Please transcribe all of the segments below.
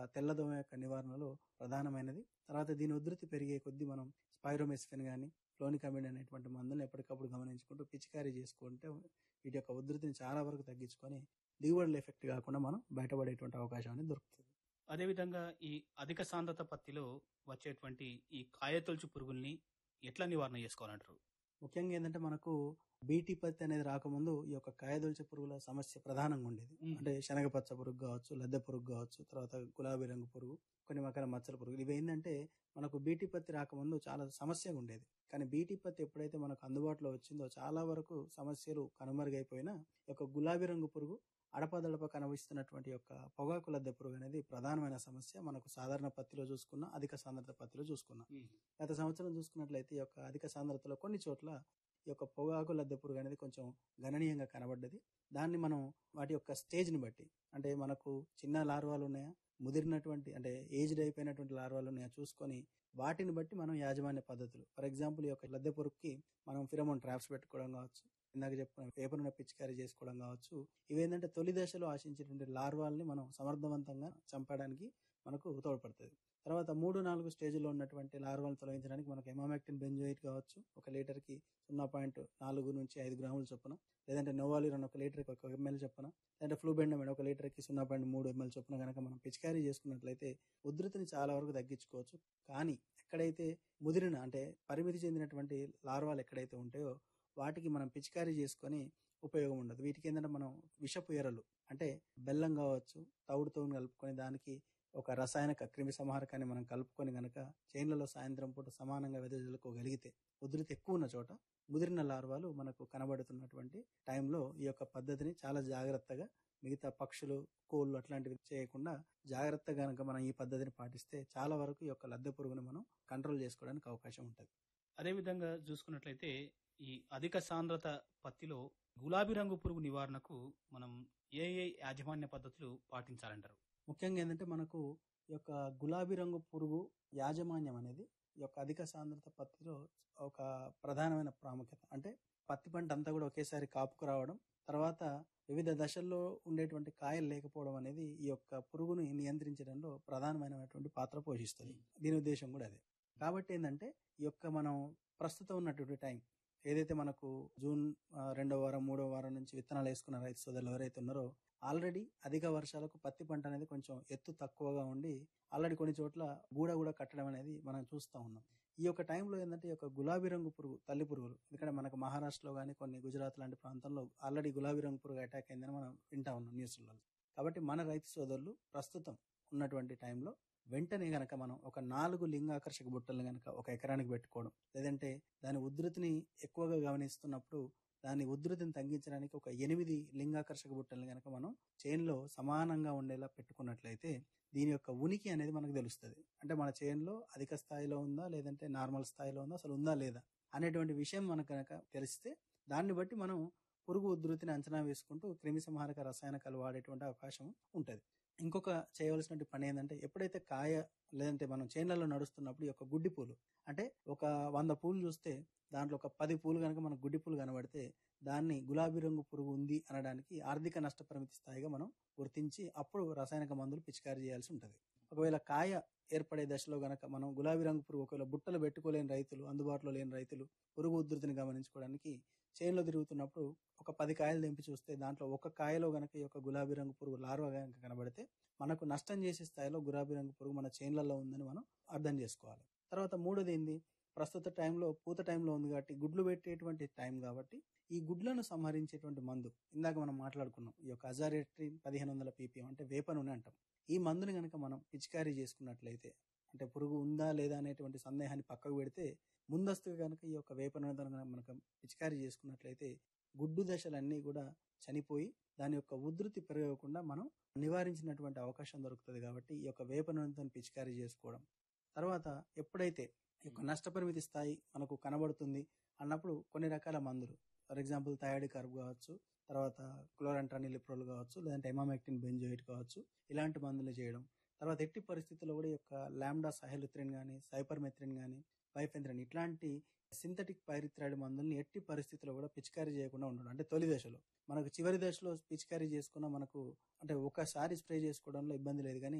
తెల్లదోమ యొక్క నివారణలో ప్రధానమైనది తర్వాత దీని ఉధృతి పెరిగే కొద్దీ మనం స్పైరోమెస్ఫిన్ కానీ ఫ్లోనికమిడ్ అనేటువంటి మందులను ఎప్పటికప్పుడు గమనించుకుంటూ పిచికారీ చేసుకుంటే వీటి యొక్క ఉధృతిని చాలా వరకు తగ్గించుకొని దిగుబడులు ఎఫెక్ట్ కాకుండా మనం బయటపడేటువంటి అవకాశం అనేది దొరుకుతుంది అదేవిధంగా ఈ అధిక సాంద్రత పత్తిలో వచ్చేటువంటి ఈ కాయతొలుచు పురుగుల్ని ఎట్లా నివారణ చేసుకోవాలంటారు ముఖ్యంగా ఏంటంటే మనకు బీటీ పత్తి అనేది రాకముందు ఈ యొక్క కాయదొలిచే పురుగుల సమస్య ప్రధానంగా ఉండేది మ్మ్. అంటే శనగపచ్చ పురుగు కావచ్చు లద్దె పురుగు కావచ్చు తర్వాత గులాబీ రంగు పురుగు కొన్ని రకాల మచ్చల పురుగు ఇవి ఏంటంటే మనకు బీటీ పత్తి రాకముందు చాలా సమస్యగా ఉండేది కానీ బీటీ పత్తి ఎప్పుడైతే మనకు అందుబాటులో వచ్చిందో చాలా వరకు సమస్యలు కనుమరుగైపోయినా ఈ యొక్క గులాబీ రంగు పురుగు అడపదడప కనిపిస్తున్నటువంటి యొక్క పొగాకు లద్దె పురుగు అనేది ప్రధానమైన సమస్య మనకు సాధారణ పత్తిలో చూసుకున్నా అధిక సాంద్రత పత్తిలో చూసుకున్నా గత సంవత్సరం చూసుకున్నట్లయితే ఈ యొక్క అధిక సాంద్రతలో కొన్ని చోట్ల ఈ యొక్క పొగాకు లద్దె పురుగు అనేది కొంచెం గణనీయంగా కనబడ్డది దాన్ని మనం వాటి యొక్క స్టేజ్ని బట్టి అంటే మనకు చిన్న లార్వాలు ఉన్నాయా ముదిరినటువంటి అంటే ఏజ్డ్ అయిపోయినటువంటి లార్వాలు ఉన్నాయా చూసుకొని వాటిని బట్టి మనం యాజమాన్య పద్ధతులు ఫర్ ఎగ్జాంపుల్ ఈ యొక్క లద్దె పురుగుకి మనం ఫిరమోన్ ట్రాప్స్ పెట్టుకోవడం కావచ్చు ఇందాక చెప్పుకున్న పేపర్ పిచికారీ చేసుకోవడం కావచ్చు ఇవేంటంటే తొలి దశలో ఆశించేటువంటి లార్వాల్ని మనం సమర్థవంతంగా చంపడానికి మనకు తోడ్పడుతుంది తర్వాత మూడు నాలుగు స్టేజ్లో ఉన్నటువంటి లార్వాలను తొలగించడానికి మనకు ఎమామెక్టిన్ బెంజోయిట్ కావచ్చు ఒక లీటర్కి సున్నా పాయింట్ నాలుగు నుంచి ఐదు గ్రాములు చొప్పున లేదంటే నోవాలిరన్ ఒక లీటర్కి ఒక ఎంఎల్ చొప్పున లేదంటే ఫ్లూబెండమిన్ ఒక లీటర్కి సున్నా పాయింట్ మూడు ఎంఎల్ చొప్పున కనుక మనం పిచికారీ చేసుకున్నట్లయితే ఉధృతిని చాలా వరకు తగ్గించుకోవచ్చు కానీ ఎక్కడైతే ముదిరిన అంటే పరిమితి చెందినటువంటి లార్వాలు ఎక్కడైతే ఉంటాయో వాటికి మనం పిచికారీ చేసుకొని ఉపయోగం ఉండదు వీటికి ఏంటంటే మనం విషపు ఎరలు అంటే బెల్లం కావచ్చు తౌడుతో కలుపుకొని దానికి ఒక రసాయనిక క్రిమి సంహారకాన్ని మనం కలుపుకొని గనక చైన్లలో సాయంత్రం పూట సమానంగా వెదజల్లుకోగలిగితే ఉధృతి ఎక్కువ ఉన్న చోట ముదిరిన లార్వాలు మనకు కనబడుతున్నటువంటి టైంలో ఈ యొక్క పద్ధతిని చాలా జాగ్రత్తగా మిగతా పక్షులు కోళ్ళు అట్లాంటివి చేయకుండా జాగ్రత్తగా గనక మనం ఈ పద్ధతిని పాటిస్తే చాలా వరకు ఈ యొక్క లద్దె పురుగును మనం కంట్రోల్ చేసుకోవడానికి అవకాశం ఉంటుంది అదేవిధంగా చూసుకున్నట్లయితే ఈ అధిక సాంద్రత పత్తిలో గులాబీ రంగు పురుగు నివారణకు మనం ఏ ఏ యాజమాన్య పద్ధతులు పాటించాలంటారు ముఖ్యంగా ఏంటంటే మనకు ఈ యొక్క గులాబీ రంగు పురుగు యాజమాన్యం అనేది ఈ యొక్క అధిక సాంద్రత పత్తిలో ఒక ప్రధానమైన ప్రాముఖ్యత అంటే పత్తి పంట అంతా కూడా ఒకేసారి కాపుకు రావడం తర్వాత వివిధ దశల్లో ఉండేటువంటి కాయలు లేకపోవడం అనేది ఈ యొక్క పురుగుని నియంత్రించడంలో ప్రధానమైనటువంటి పాత్ర పోషిస్తుంది దీని ఉద్దేశం కూడా అదే కాబట్టి ఏంటంటే ఈ యొక్క మనం ప్రస్తుతం ఉన్నటువంటి టైం ఏదైతే మనకు జూన్ ఆ, రెండో వారం మూడో వారం నుంచి విత్తనాలు వేసుకున్న రైతు సోదరులు ఎవరైతే ఉన్నారో ఆల్రెడీ అధిక వర్షాలకు పత్తి పంట అనేది కొంచెం ఎత్తు తక్కువగా ఉండి ఆల్రెడీ కొన్ని చోట్ల గూడ కూడా కట్టడం అనేది మనం చూస్తూ ఉన్నాం ఈ యొక్క టైంలో ఏంటంటే ఈ యొక్క గులాబీ రంగు పురుగు తల్లి పురుగులు ఎందుకంటే మనకు మహారాష్ట్రలో కానీ కొన్ని గుజరాత్ లాంటి ప్రాంతంలో ఆల్రెడీ గులాబీ రంగు పురుగు అటాక్ అయిందని మనం వింటా ఉన్నాం న్యూస్లలో కాబట్టి మన రైతు సోదరులు ప్రస్తుతం ఉన్నటువంటి టైంలో వెంటనే గనక మనం ఒక నాలుగు లింగాకర్షక బుట్టలు గనక ఒక ఎకరానికి పెట్టుకోవడం లేదంటే దాని ఉధృతిని ఎక్కువగా గమనిస్తున్నప్పుడు దాని ఉధృతిని తగ్గించడానికి ఒక ఎనిమిది లింగాకర్షక బుట్టలు గనక మనం చైన్లో సమానంగా ఉండేలా పెట్టుకున్నట్లయితే దీని యొక్క ఉనికి అనేది మనకు తెలుస్తుంది అంటే మన చైన్లో అధిక స్థాయిలో ఉందా లేదంటే నార్మల్ స్థాయిలో ఉందా అసలు ఉందా లేదా అనేటువంటి విషయం మనకు కనుక తెలిస్తే దాన్ని బట్టి మనం పురుగు ఉధృతిని అంచనా వేసుకుంటూ క్రిమి సంహారక రసాయనకాలు వాడేటువంటి అవకాశం ఉంటుంది ఇంకొక చేయవలసిన పని ఏంటంటే ఎప్పుడైతే కాయ లేదంటే మనం చేన్లలో నడుస్తున్నప్పుడు ఈ యొక్క గుడ్డి పూలు అంటే ఒక వంద పూలు చూస్తే దాంట్లో ఒక పది పూలు కనుక మనకు గుడ్డి పూలు కనబడితే దాన్ని గులాబీ రంగు పురుగు ఉంది అనడానికి ఆర్థిక నష్టపరిమితి స్థాయిగా మనం గుర్తించి అప్పుడు రసాయనిక మందులు పిచికారీ చేయాల్సి ఉంటుంది ఒకవేళ కాయ ఏర్పడే దశలో గనక మనం గులాబీ రంగు పురుగు ఒకవేళ బుట్టలు పెట్టుకోలేని రైతులు అందుబాటులో లేని రైతులు పురుగు ఉధృతిని గమనించుకోవడానికి చేనులో తిరుగుతున్నప్పుడు ఒక పది కాయలు తెంపి చూస్తే దాంట్లో ఒక కాయలో గనక ఈ యొక్క గులాబీ రంగు పురుగు లార్వా గనక కనబడితే మనకు నష్టం చేసే స్థాయిలో గులాబీ రంగు పురుగు మన చేన్లలో ఉందని మనం అర్థం చేసుకోవాలి తర్వాత మూడోది ఏంది ప్రస్తుత టైంలో పూత టైంలో ఉంది కాబట్టి గుడ్లు పెట్టేటువంటి టైం కాబట్టి ఈ గుడ్లను సంహరించేటువంటి మందు ఇందాక మనం మాట్లాడుకున్నాం ఈ యొక్క అజారెట్రిన్ పదిహేను వందల పీపీఎం అంటే వేప నూనె అంటాం ఈ మందుని కనుక మనం పిచికారీ చేసుకున్నట్లయితే అంటే పురుగు ఉందా లేదా అనేటువంటి సందేహాన్ని పక్కకు పెడితే ముందస్తుగా కనుక ఈ యొక్క వేప నూనె కనుక మనకు పిచికారీ చేసుకున్నట్లయితే గుడ్డు దశలన్నీ కూడా చనిపోయి దాని యొక్క ఉధృతి పెరగకుండా మనం నివారించినటువంటి అవకాశం దొరుకుతుంది కాబట్టి ఈ యొక్క వేప నూనెతో పిచికారీ చేసుకోవడం తర్వాత ఎప్పుడైతే ఈ యొక్క నష్టపరిమితి స్థాయి మనకు కనబడుతుంది అన్నప్పుడు కొన్ని రకాల మందులు ఫర్ ఎగ్జాంపుల్ థైరాయిడ్ కర్బ్ కావచ్చు తర్వాత క్లోరంట్రానిలిప్రోల్ కావచ్చు లేదంటే ఎమామెక్టిన్ బెంజోయిట్ కావచ్చు ఇలాంటి మందులు చేయడం తర్వాత ఎట్టి పరిస్థితుల్లో కూడా ఈ యొక్క లామ్డా సహెలుత్రిన్ కానీ సైపర్మెత్రిన్ కానీ బైఫెంత్రిన్ ఇట్లాంటి సింథటిక్ పైరిథ్రాయిడ్ మందుల్ని ఎట్టి పరిస్థితుల్లో కూడా పిచికారీ చేయకుండా ఉండడం అంటే తొలి దశలో మనకు చివరి దశలో పిచికారీ చేసుకున్న మనకు అంటే ఒకసారి స్ప్రే చేసుకోవడంలో ఇబ్బంది లేదు కానీ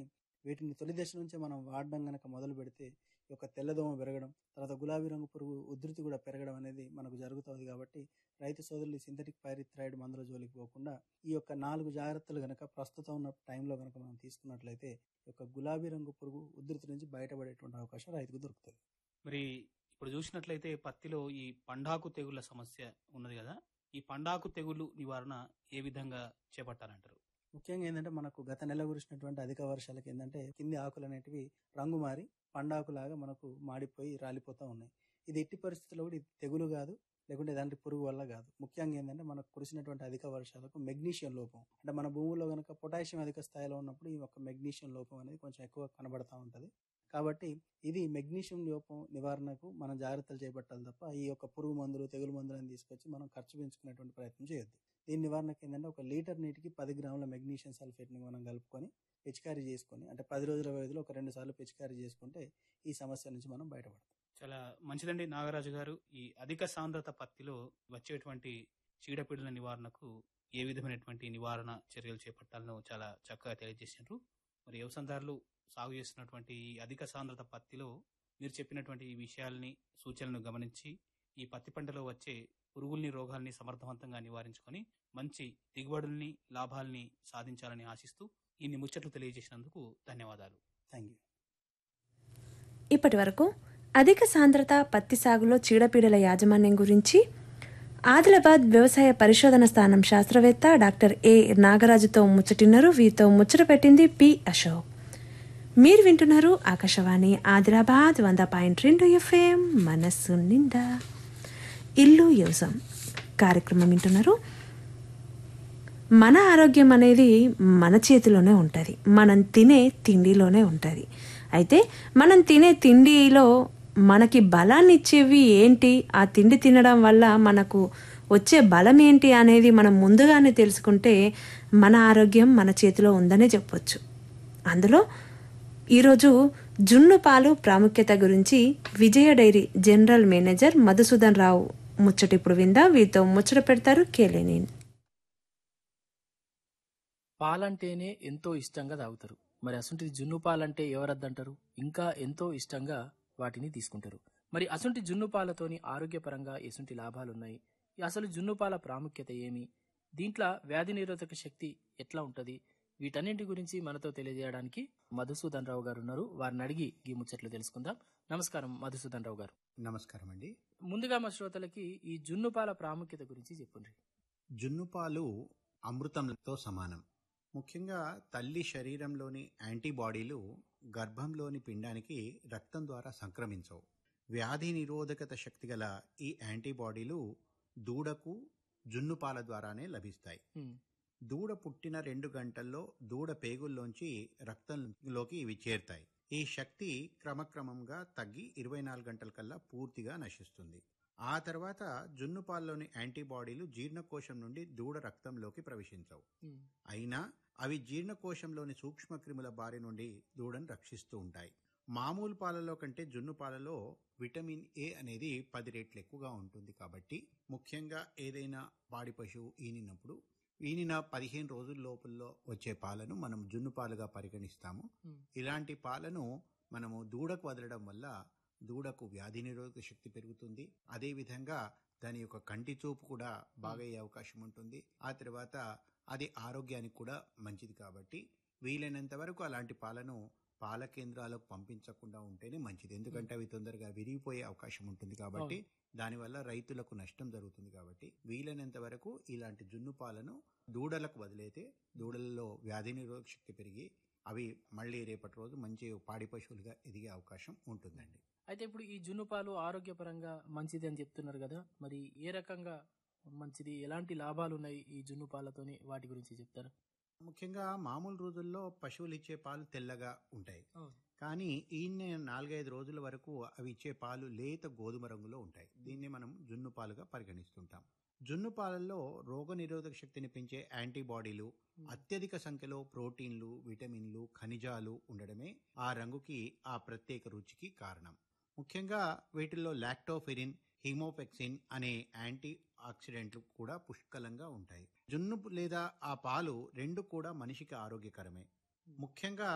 వీటిని తొలి దశ నుంచే మనం వాడడం గనక మొదలు పెడితే ఈ యొక్క తెల్లదోమ పెరగడం తర్వాత గులాబీ రంగు పురుగు ఉధృతి కూడా పెరగడం అనేది మనకు జరుగుతుంది కాబట్టి రైతు సోదరులు సింథటిక్ పైరిథ్రాయిడ్ మందుల జోలికి పోకుండా ఈ యొక్క నాలుగు జాగ్రత్తలు గనక ప్రస్తుతం ఉన్న టైంలో గనక మనం తీసుకున్నట్లయితే ఈ యొక్క గులాబీ రంగు పురుగు ఉధృతి నుంచి బయటపడేటువంటి అవకాశం రైతుకు దొరుకుతుంది మరి ఇప్పుడు చూసినట్లయితే పత్తిలో ఈ పండాకు తెగుళ్ళ సమస్య ఉన్నది కదా ఈ పండాకు తెగులు నివారణ ఏ విధంగా చేపట్టాలంటారు ముఖ్యంగా ఏంటంటే మనకు గత నెల కురిసినటువంటి అధిక వర్షాలకి ఏంటంటే కింది ఆకులు అనేటివి రంగు మారి పండాకులాగా మనకు మాడిపోయి రాలిపోతూ ఉన్నాయి ఇది ఎట్టి పరిస్థితుల్లో కూడా ఇది తెగులు కాదు లేకుంటే దాంట్లో పురుగు వల్ల కాదు ముఖ్యంగా ఏంటంటే మనకు కురిసినటువంటి అధిక వర్షాలకు మెగ్నీషియం లోపం అంటే మన భూమిలో కనుక పొటాషియం అధిక స్థాయిలో ఉన్నప్పుడు ఈ యొక్క మెగ్నీషియం లోపం అనేది కొంచెం ఎక్కువ కనబడతా ఉంటుంది కాబట్టి ఇది మెగ్నీషియం లోపం నివారణకు మనం జాగ్రత్తలు చేపట్టాలి తప్ప ఈ యొక్క పురుగు మందులు తెగులు మందులను తీసుకొచ్చి మనం ఖర్చు పెంచుకునేటువంటి ప్రయత్నం చేయొద్దు దీని నివారణకు ఏంటంటే ఒక లీటర్ నీటికి పది గ్రాముల మెగ్నీషియం సల్ఫేట్ని మనం కలుపుకొని పిచికారీ చేసుకొని అంటే పది రోజుల వ్యవధిలో ఒక రెండు సార్లు పిచికారీ చేసుకుంటే ఈ సమస్య నుంచి మనం బయటపడతాం చాలా మంచిదండి నాగరాజు గారు ఈ అధిక సాంద్రత పత్తిలో వచ్చేటువంటి చీడపీడల నివారణకు ఏ విధమైనటువంటి నివారణ చర్యలు చేపట్టాలనో చాలా చక్కగా తెలియజేసినారు మరి వ్యవసాయదారులు సాగు చేస్తున్నటువంటి ఈ అధిక సాంద్రత పత్తిలో మీరు చెప్పినటువంటి ఈ విషయాల్ని సూచనలను గమనించి ఈ పత్తి పంటలో వచ్చే పురుగుల్ని రోగాల్ని సమర్థవంతంగా నివారించుకొని మంచి దిగుబడుల్ని లాభాల్ని సాధించాలని ఆశిస్తూ ఇన్ని ముచ్చట్లు తెలియజేసినందుకు ధన్యవాదాలు థ్యాంక్ యూ ఇప్పటి వరకు అధిక సాంద్రత పత్తి సాగులో చీడపీడల యాజమాన్యం గురించి ఆదిలాబాద్ వ్యవసాయ పరిశోధన స్థానం శాస్త్రవేత్త డాక్టర్ ఏ నాగరాజుతో ముచ్చటిన్నారు వీరితో ముచ్చట పెట్టింది పి అశోక్ మీరు వింటున్నారు ఆకాశవాణి ఆదిలాబాద్ వంద పాయింట్ రెండు ఎఫ్ఎం మనస్సు నిండా ఇల్లు యోసం కార్యక్రమం వింటున్నారు మన ఆరోగ్యం అనేది మన చేతిలోనే ఉంటుంది మనం తినే తిండిలోనే ఉంటుంది అయితే మనం తినే తిండిలో మనకి బలాన్ని ఇచ్చేవి ఏంటి ఆ తిండి తినడం వల్ల మనకు వచ్చే బలం ఏంటి అనేది మనం ముందుగానే తెలుసుకుంటే మన ఆరోగ్యం మన చేతిలో ఉందనే చెప్పొచ్చు అందులో ఈరోజు జున్ను పాలు ప్రాముఖ్యత గురించి Vijaya dairy general manager Madhusudan Rao ముచ్చట ఇప్పుడు విందా వీరితో ముచ్చట పెడతారు కేలేని పాలంటేనే ఎంతో ఇష్టంగా తాగుతారు మరి అసంటి జున్ను పాలంటే ఎవరద్దంటారు ఇంకా ఎంతో ఇష్టంగా వాటిని తీసుకుంటారు మరి అసంటి జున్ను పాలతోని ఆరోగ్యపరంగా ఎసుంటి లాభాలున్నాయి అసలు జున్ను పాల ప్రాముఖ్యత ఏమి దీంట్లో వ్యాధి నిరోధక శక్తి ఎట్లా ఉంటది వీటన్నింటి గురించి మనతో తెలియజేయడానికి మధుసూదన్ రావు గారు ఉన్నారు వారిని అడిగి ఈ ముచ్చట్లు తెలుసుకుందాం నమస్కారం మధుసూదన్ రావు గారు నమస్కారం అండి ముందుగా మా శ్రోతలకి ఈ జున్ను పాల ప్రాముఖ్యత గురించి చెప్పండి జున్నుపాలు అమృతంతో సమానం ముఖ్యంగా తల్లి శరీరంలోని యాంటీబాడీలు గర్భంలోని పిండానికి రక్తం ద్వారా సంక్రమించవు వ్యాధి నిరోధకత శక్తి గల ఈ యాంటీబాడీలు దూడకు జున్నుపాల ద్వారానే లభిస్తాయి ఉమ్, దూడ పుట్టిన రెండు గంటల్లో దూడ పేగుల్లోంచి రక్తంలోకి ఇవి చేరుతాయి ఈ శక్తి క్రమక్రమంగా తగ్గి ఇరవై నాలుగు గంటల కల్లా పూర్తిగా నశిస్తుంది ఆ తర్వాత జున్నుపాల్లోని యాంటీబాడీలు జీర్ణకోశం నుండి దూడ రక్తంలోకి ప్రవేశించవు ఉమ్, అయినా అవి జీర్ణకోశంలోని సూక్ష్మక్రిముల బారి నుండి దూడను రక్షిస్తూ ఉంటాయి మామూలు పాలలో కంటే జున్ను పాలలో విటమిన్ ఏ అనేది పది రెట్లు ఎక్కువగా ఉంటుంది కాబట్టి ముఖ్యంగా ఏదైనా పాడి పశువు ఈనినప్పుడు ఈనిన పదిహేను రోజుల లోపల్లో వచ్చే పాలను మనం జున్ను పాలుగా పరిగణిస్తాము ఉమ్. ఇలాంటి పాలను మనము దూడకు వదలడం వల్ల దూడకు వ్యాధి నిరోధక శక్తి పెరుగుతుంది అదేవిధంగా దాని యొక్క కంటి చూపు కూడా బాగయ్యే అవకాశం ఉంటుంది ఆ తర్వాత అది ఆరోగ్యానికి కూడా మంచిది కాబట్టి వీలైనంత వరకు అలాంటి పాలను పాల కేంద్రాలకు పంపించకుండా ఉంటేనే మంచిది ఎందుకంటే అవి తొందరగా విరిగిపోయే అవకాశం ఉంటుంది కాబట్టి దానివల్ల రైతులకు నష్టం జరుగుతుంది కాబట్టి వీలైనంత వరకు ఇలాంటి జున్ను పాలను దూడలకు వదిలేతే దూడలలో వ్యాధి నిరోధక శక్తి పెరిగి అవి మళ్ళీ రేపటి రోజు మంచి పాడి పశువులుగా ఎదిగే అవకాశం ఉంటుందండి అయితే ఇప్పుడు ఈ జున్ను పాలు ఆరోగ్యపరంగా మంచిది అని చెప్తున్నారు కదా మరి ఏ రకంగా మంచిది ఎలాంటి లాభాలు ఉన్నాయి ఈ జున్ను పాలతోని వాటి గురించి చెప్తారా ముఖ్యంగా మామూలు రోజుల్లో పశువులు ఇచ్చే పాలు తెల్లగా ఉంటాయి అవును. కానీ ఈయన నాలుగైదు రోజుల వరకు అవి ఇచ్చే పాలు లేత గోధుమ రంగులో ఉంటాయి దీన్ని మనం జున్ను పాలుగా పరిగణిస్తుంటాం జున్ను పాలల్లో రోగ నిరోధక శక్తిని పెంచే యాంటీబాడీలు అత్యధిక సంఖ్యలో ప్రోటీన్లు విటమిన్లు ఖనిజాలు ఉండడమే ఆ రంగుకి ఆ ప్రత్యేక రుచికి కారణం ముఖ్యంగా వీటిల్లో లాక్టోఫెరిన్ హిమోపెక్సిన్ అనే యాంటీ ఆక్సిడెంట్లు కూడా పుష్కలంగా ఉంటాయి జున్ను లేదా ఆ పాలు రెండు కూడా మనిషికి ఆరోగ్యకరమే ముఖ్యంగా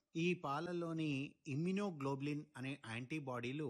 ఈ పాలల్లోని ఇమ్యునోగ్లోబులిన్ అనే యాంటీబాడీలు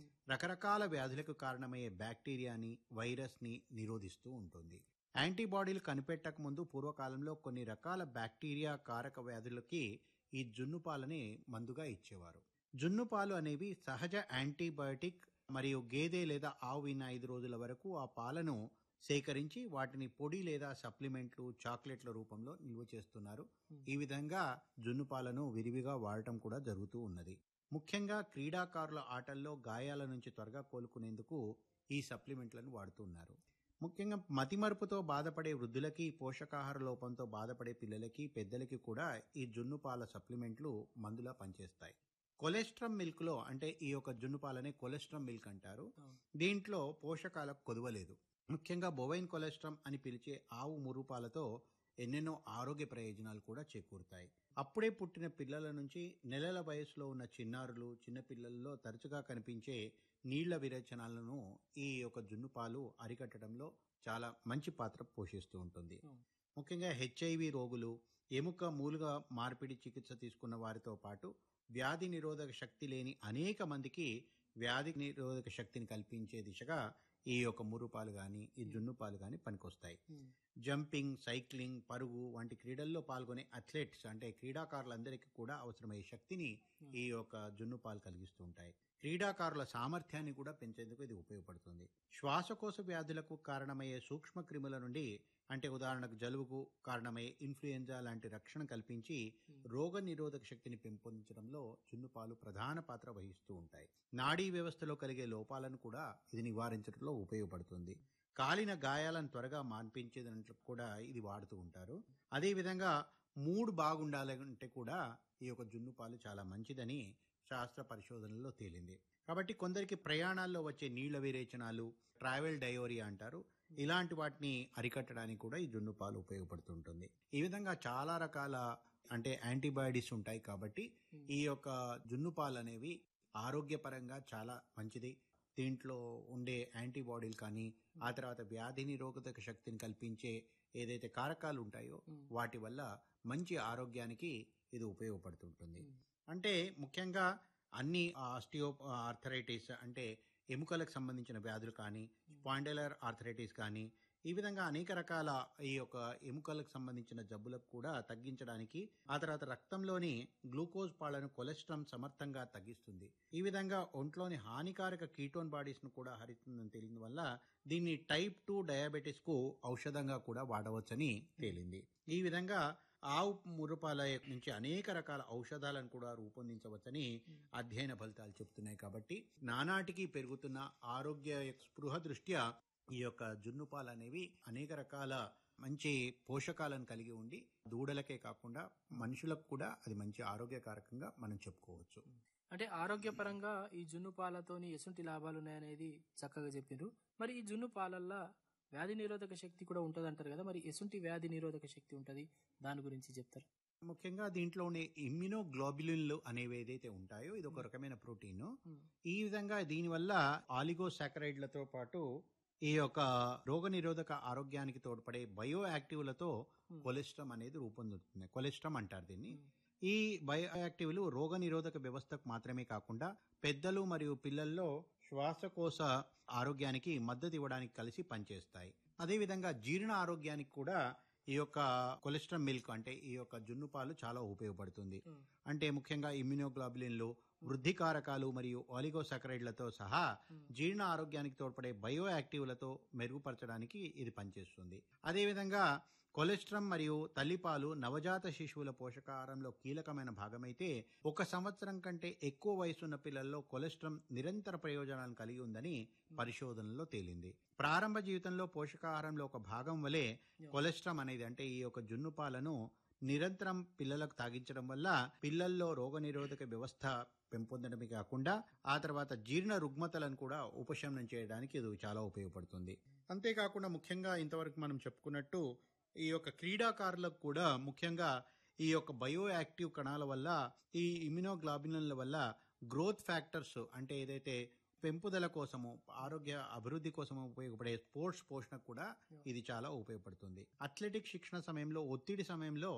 రకరకాల వ్యాధులకు కారణమయ్యే బ్యాక్టీరియాని వైరస్ని నిరోధిస్తూ ఉంటుంది యాంటీబాడీలు కనిపెట్టక ముందు పూర్వకాలంలో కొన్ని రకాల బ్యాక్టీరియా కారక వ్యాధులకి ఈ జున్ను పాలని మందుగా ఇచ్చేవారు జున్ను పాలు అనేవి సహజ యాంటీబయోటిక్ మరియు గేదె లేదా ఆవు విన్న ఐదు రోజుల వరకు ఆ పాలను సేకరించి వాటిని పొడి లేదా సప్లిమెంట్లు చాక్లెట్ల రూపంలో నిల్వ చేస్తున్నారు ఈ విధంగా జున్ను పాలను విరివిగా వాడటం కూడా జరుగుతూ ఉన్నది ముఖ్యంగా క్రీడాకారుల ఆటల్లో గాయాల నుంచి త్వరగా కోలుకునేందుకు ఈ సప్లిమెంట్లను వాడుతున్నారు ముఖ్యంగా మతిమరుపుతో బాధపడే వృద్ధులకి పోషకాహార లోపంతో బాధపడే పిల్లలకి పెద్దలకి కూడా ఈ జున్ను పాల సప్లిమెంట్లు మందులా పనిచేస్తాయి కొలెస్ట్రాల్ మిల్క్ లో అంటే ఈ యొక్క జున్ను పాలనే కొలెస్ట్రాల్ మిల్క్ అంటారు దీంట్లో పోషకాలకు కొదవలేదు ముఖ్యంగా బొవైన్ కొలెస్ట్రామ్ అని పిలిచే ఆవు మురుపాలతో ఎన్నెన్నో ఆరోగ్య ప్రయోజనాలు కూడా చేకూరుతాయి అప్పుడే పుట్టిన పిల్లల నుంచి నెలల వయసులో ఉన్న చిన్నారులు చిన్నపిల్లల్లో తరచుగా కనిపించే నీళ్ల విరేచనాలను ఈ యొక్క జున్ను పాలు అరికట్టడంలో చాలా మంచి పాత్ర పోషిస్తూ ఉంటుంది ముఖ్యంగా హెచ్ఐవి రోగులు ఎముక మూలుగా మార్పిడి చికిత్స తీసుకున్న వారితో పాటు వ్యాధి నిరోధక శక్తి లేని అనేక మందికి వ్యాధి నిరోధక శక్తిని కల్పించే దిశగా ఈ యొక్క మురుపాలు కానీ ఈ జున్ను పాలు కానీ పనికొస్తాయి జంపింగ్ సైక్లింగ్ పరుగు వంటి క్రీడల్లో పాల్గొనే అథ్లెట్స్ అంటే క్రీడాకారులందరికీ కూడా అవసరమయ్యే శక్తిని ఈ యొక్క జున్ను పాలు కలిగిస్తూ ఉంటాయి క్రీడాకారుల సామర్థ్యాన్ని కూడా పెంచేందుకు ఇది ఉపయోగపడుతుంది శ్వాసకోశ వ్యాధులకు కారణమయ్యే సూక్ష్మ క్రిముల నుండి అంటే ఉదాహరణకు జలుబుకు కారణమయ్యే ఇన్ఫ్లుయెంజా లాంటి రక్షణ కల్పించి రోగ నిరోధక శక్తిని పెంపొందించడంలో జున్నుపాలు ప్రధాన పాత్ర వహిస్తూ ఉంటాయి నాడీ వ్యవస్థలో కలిగే లోపాలను కూడా ఇది నివారించడంలో ఉపయోగపడుతుంది కాలిన గాయాలను త్వరగా మాన్పించేదంటే కూడా ఇది వాడుతూ ఉంటారు అదేవిధంగా మూడు బాగుండాలంటే కూడా ఈ యొక్క జున్ను పాలు చాలా మంచిదని శాస్త్ర పరిశోధనలో తేలింది కాబట్టి కొందరికి ప్రయాణాల్లో వచ్చే నీళ్ల విరేచనాలు ట్రావెల్ డయోరియా అంటారు ఇలాంటి వాటిని అరికట్టడానికి కూడా ఈ జున్ను పాలు ఉపయోగపడుతుంటుంది ఈ విధంగా చాలా రకాల అంటే యాంటీబయాటిక్స్ ఉంటాయి కాబట్టి ఈ యొక్క జున్ను పాలు అనేవి ఆరోగ్యపరంగా చాలా మంచిది దీంట్లో ఉండే యాంటీబాడీలు కానీ ఆ తర్వాత వ్యాధి నిరోధక శక్తిని కల్పించే ఏదైతే కారకాలు ఉంటాయో వాటి వల్ల మంచి ఆరోగ్యానికి ఇది ఉపయోగపడుతుంటుంది అంటే ముఖ్యంగా అన్ని ఆస్టియో ఆర్థరైటిస్ అంటే ఎముకలకు సంబంధించిన వ్యాధులు కానీ స్పాండలర్ ఆర్థరైటిస్ కానీ ఈ విధంగా అనేక రకాల ఈ యొక్క ఎముకలకు సంబంధించిన జబ్బులకు కూడా తగ్గించడానికి ఆ తర్వాత రక్తంలోని గ్లూకోజ్ పాళ్లను కొలెస్ట్రాల్ సమర్థంగా తగ్గిస్తుంది ఈ విధంగా ఒంట్లోని హానికారక కీటోన్ బాడీస్ ను కూడా హరిస్తుందని తెలియని వల్ల దీన్ని టైప్ టూ డయాబెటీస్ కు ఔషధంగా కూడా వాడవచ్చని తేలింది ఈ విధంగా ఆవు మురుపాల నుంచి అనేక రకాల ఔషధాలను కూడా రూపొందించవచ్చని అధ్యయన ఫలితాలు చెప్తున్నాయి కాబట్టి నానాటికి పెరుగుతున్న ఆరోగ్య స్పృహ దృష్ట్యా ఈ యొక్క జున్ను పాలు అనేవి అనేక రకాల మంచి పోషకాలను కలిగి ఉండి దూడలకే కాకుండా మనుషులకు కూడా అది మంచి ఆరోగ్యకారకంగా మనం చెప్పుకోవచ్చు అంటే ఆరోగ్యపరంగా ఈ జున్ను పాలతోని ఎసుంటి లాభాలు ఉన్నాయనేది చక్కగా చెప్పిండ్రు మరి ఈ జున్ను పాలల్లో వ్యాధి నిరోధక శక్తి కూడా ఉంటుంది అంటారు కదా మరి ఎసుంటి వ్యాధి నిరోధక శక్తి ఉంటుంది దాని గురించి చెప్తారు ముఖ్యంగా దీంట్లో ఉండే ఇమ్యునోగ్లోబులిన్లు అనేవి ఏదైతే ఉంటాయో ఇది ఒక రకమైన ప్రోటీన్ ఈ విధంగా దీనివల్ల ఆలిగోసాకరైడ్లతో పాటు ఈ యొక్క రోగ నిరోధక ఆరోగ్యానికి తోడ్పడే బయో యాక్టివ్లతో కొలెస్ట్రామ్ అనేది రూపొందుతుంది కొలెస్ట్రామ్ అంటారు దీన్ని ఈ బయో యాక్టివ్లు రోగ నిరోధక వ్యవస్థకు మాత్రమే కాకుండా పెద్దలు మరియు పిల్లల్లో శ్వాసకోశ ఆరోగ్యానికి మద్దతు ఇవ్వడానికి కలిసి పనిచేస్తాయి అదేవిధంగా జీర్ణ ఆరోగ్యానికి కూడా ఈ యొక్క కొలెస్ట్రాల్ మిల్క్ అంటే ఈ యొక్క జున్ను పాలు చాలా ఉపయోగపడుతుంది అంటే ముఖ్యంగా ఇమ్యునోగ్లోబులిన్లు వృద్ధి కారకాలు మరియు ఆలిగోసకరైడ్లతో సహా జీర్ణ ఆరోగ్యానికి తోడ్పడే బయో యాక్టివ్లతో మెరుగుపరచడానికి ఇది పనిచేస్తుంది అదేవిధంగా కొలెస్ట్రాల్ మరియు తల్లిపాలు నవజాత శిశువుల పోషకాహారంలో కీలకమైన భాగమైతే ఒక సంవత్సరం కంటే ఎక్కువ వయసున్న పిల్లల్లో కొలెస్ట్రాల్ నిరంతర ప్రయోజనాలను కలిగి ఉందని పరిశోధనలో తేలింది ప్రారంభ జీవితంలో పోషకాహారంలో ఒక భాగం వలె కొలెస్ట్రాల్ అనేది అంటే ఈ యొక్క జున్ను పాలను నిరంతరం పిల్లలకు తాగించడం వల్ల పిల్లల్లో రోగనిరోధక వ్యవస్థ పెంపొందడమే కాకుండా ఆ తర్వాత జీర్ణ రుగ్మతలను కూడా ఉపశమనం చేయడానికి ఇది చాలా ఉపయోగపడుతుంది అంతేకాకుండా ముఖ్యంగా ఇంతవరకు మనం చెప్పుకున్నట్టు ఈ యొక్క క్రీడాకారులకు కూడా ముఖ్యంగా ఈ యొక్క బయో యాక్టివ్ కణాల వల్ల ఈ ఇమ్యునోగ్లాబిన్ల వల్ల గ్రోత్ ఫ్యాక్టర్స్ అంటే ఏదైతే పెంపుదల కోసము ఆరోగ్య అభివృద్ధి కోసము ఉపయోగపడే స్పోర్ట్స్ పోషణ కూడా ఇది చాలా ఉపయోగపడుతుంది అథ్లెటిక్ శిక్షణ సమయంలో ఒత్తిడి సమయంలో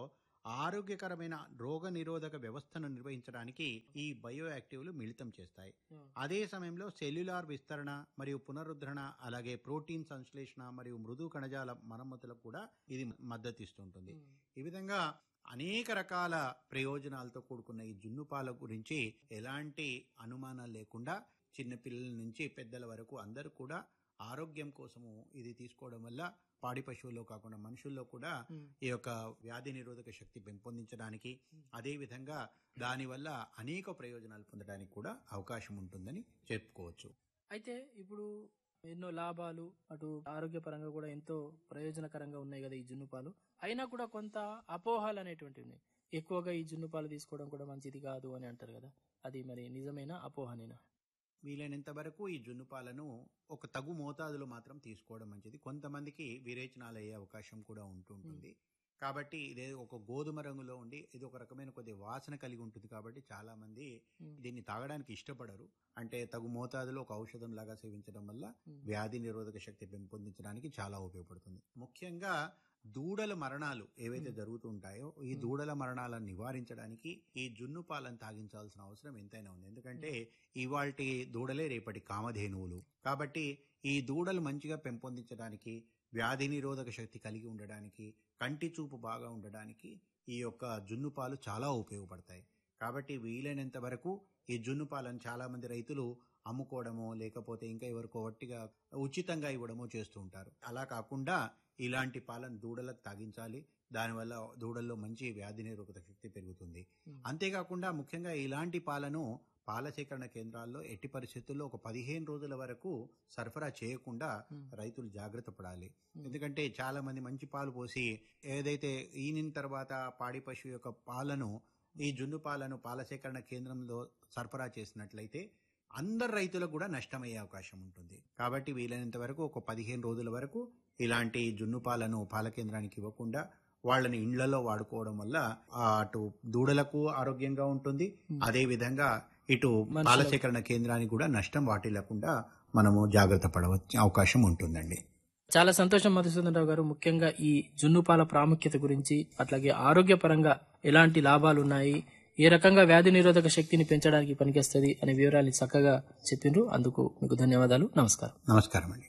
ఆరోగ్యకరమైన రోగ నిరోధక వ్యవస్థను నిర్వహించడానికి ఈ బయో యాక్టివ్లు మిళితం చేస్తాయి అదే సమయంలో సెల్యులార్ విస్తరణ మరియు పునరుద్ధరణ అలాగే ప్రోటీన్ సంశ్లేషణ మరియు మృదు కణజాల మరమ్మతులకు కూడా ఇది మద్దతిస్తుంటుంది ఈ విధంగా అనేక రకాల ప్రయోజనాలతో కూడుకున్న ఈ జున్ను పాల గురించి ఎలాంటి అనుమానాలు లేకుండా చిన్నపిల్లల నుంచి పెద్దల వరకు అందరూ కూడా ఆరోగ్యం కోసము ఇది తీసుకోవడం వల్ల పాడి పశువుల్లో కాకుండా మనుషుల్లో కూడా ఈ యొక్క వ్యాధి నిరోధక శక్తి పెంపొందించడానికి అదే విధంగా దానివల్ల అనేక ప్రయోజనాలు పొందడానికి కూడా అవకాశం ఉంటుందని చెప్పుకోవచ్చు అయితే ఇప్పుడు ఎన్నో లాభాలు అటు ఆరోగ్యపరంగా కూడా ఎంతో ప్రయోజనకరంగా ఉన్నాయి కదా ఈ జున్ను పాలు అయినా కూడా కొంత అపోహాలు అనేటువంటివి ఉన్నాయి ఎక్కువగా ఈ జున్ను పాలు తీసుకోవడం కూడా మంచిది కాదు అని అంటారు కదా అది మరి నిజమైన అపోహనేనా వీలైనంత వరకు ఈ జున్ను పాలను ఒక తగు మోతాదులో మాత్రం తీసుకోవడం మంచిది కొంతమందికి విరేచనాలు అయ్యే అవకాశం కూడా ఉంటుంటుంది కాబట్టి ఇదే ఒక గోధుమ రంగులో ఉండి ఇది ఒక రకమైన కొద్ది వాసన కలిగి ఉంటుంది కాబట్టి చాలా మంది దీన్ని తాగడానికి ఇష్టపడరు అంటే తగు మోతాదులో ఒక ఔషధం లాగా సేవించడం వల్ల వ్యాధి నిరోధక శక్తి పెంపొందించడానికి చాలా ఉపయోగపడుతుంది ముఖ్యంగా దూడల మరణాలు ఏవైతే జరుగుతూ ఉంటాయో ఈ దూడల మరణాలను నివారించడానికి ఈ జున్ను పాలను తాగించాల్సిన అవసరం ఎంతైనా ఉంది ఎందుకంటే ఇవాల్టి దూడలే రేపటి కామధేనువులు కాబట్టి ఈ దూడలు మంచిగా పెంపొందించడానికి వ్యాధి నిరోధక శక్తి కలిగి ఉండడానికి కంటి చూపు బాగా ఉండడానికి ఈ యొక్క జున్ను పాలు చాలా ఉపయోగపడతాయి కాబట్టి వీలైనంత వరకు ఈ జున్ను పాలను చాలా మంది రైతులు అమ్ముకోవడమో లేకపోతే ఇంకా ఎవరికో వట్టిగా ఉచితంగా ఇవ్వడమో చేస్తూ ఉంటారు అలా కాకుండా ఇలాంటి పాలను దూడలకు తాగించాలి దానివల్ల దూడల్లో మంచి వ్యాధి నిరోధక శక్తి పెరుగుతుంది అంతేకాకుండా ముఖ్యంగా ఇలాంటి పాలను పాల సేకరణ కేంద్రాల్లో ఎట్టి పరిస్థితుల్లో ఒక పదిహేను రోజుల వరకు సరఫరా చేయకుండా రైతులు జాగ్రత్త పడాలి ఎందుకంటే చాలా మంది మంచి పాలు పోసి ఏదైతే ఈనిన తర్వాత పాడి పశువు యొక్క పాలను ఈ జున్ను పాలను పాల సేకరణ కేంద్రంలో సరఫరా చేసినట్లయితే అందరు రైతులకు కూడా నష్టమయ్యే అవకాశం ఉంటుంది కాబట్టి వీలైనంత వరకు ఒక పదిహేను రోజుల వరకు ఇలాంటి జున్ను పాలను పాల కేంద్రానికి ఇవ్వకుండా వాళ్ళని ఇండ్లలో వాడుకోవడం వల్ల ఆ అటు దూడలకు ఆరోగ్యంగా ఉంటుంది అదే విధంగా ఇటు పాల సేకరణ కేంద్రానికి కూడా నష్టం వాటిల్లకుండా మనము జాగ్రత్త పడవచ్చు అవకాశం ఉంటుందండి చాలా సంతోషం మధుసూదన్ రావు గారు ముఖ్యంగా ఈ జున్ను పాల ప్రాముఖ్యత గురించి అట్లాగే ఆరోగ్యపరంగా ఎలాంటి లాభాలు ఉన్నాయి ఏ రకంగా వ్యాధి నిరోధక శక్తిని పెంచడానికి పనిచేస్తుంది అనే వివరాలు చక్కగా చెప్పిండ్రు అందుకు మీకు ధన్యవాదాలు నమస్కారం నమస్కారం అండి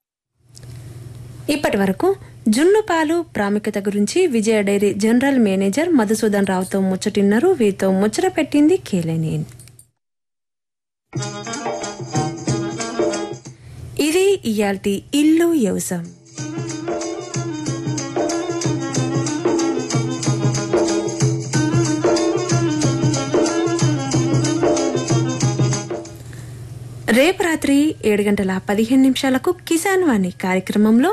ఇప్పటి వరకు జున్ను పాలు ప్రాముఖ్యత గురించి Vijaya dairy general manager Madhusudan రావుతో ముచ్చటిన్నారు వీరితో ముచ్చట పెట్టింది కేలేనేన్ ఇది ఇయాల్టి ఇల్లు వ్యవసాయం రేపు రాత్రి ఏడు గంటల పదిహేను నిమిషాలకు కిసాన్ వాణి కార్యక్రమంలో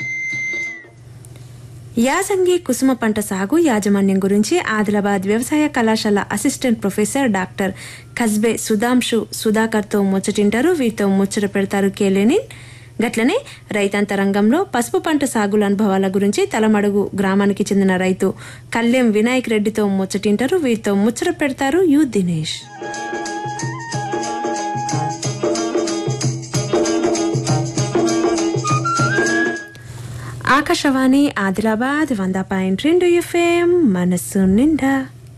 యాసంగి కుసుమ పంట సాగు యాజమాన్యం గురించి ఆదిలాబాద్ వ్యవసాయ కళాశాల assistant professor doctor Khajbe Sudhanshu సుధాకర్తో ముచ్చటింటారు వీరితో ముచ్చట పెడతారు కేలేని గట్లనే రైతాంత రంగంలో పసుపు పంట సాగుల అనుభవాల గురించి తలమడుగు గ్రామానికి చెందిన రైతు కళ్యాణ్ వినాయక్ రెడ్డితో ముచ్చటింటారు వీరితో ముచ్చట పెడతారు యు దినేష్ ఆకాశవాణి ఆదిలాబాద్ వంద పాయింట్ రెండు ఎఫ్ఎం మనస్సు నిండా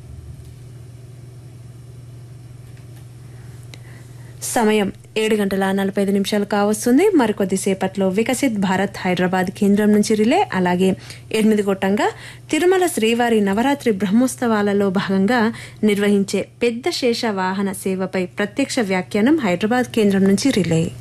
సమయం ఏడు గంటల నలభై ఐదు నిమిషాలు కావస్తుంది మరికొద్దిసేపట్లో వికసిత్ భారత్ హైదరాబాద్ కేంద్రం నుంచి రిలే అలాగే ఎనిమిది గొట్టంగా తిరుమల శ్రీవారి నవరాత్రి బ్రహ్మోత్సవాలలో భాగంగా నిర్వహించే పెద్ద శేష వాహన సేవపై ప్రత్యక్ష వ్యాఖ్యానం హైదరాబాద్ కేంద్రం నుంచి రిలే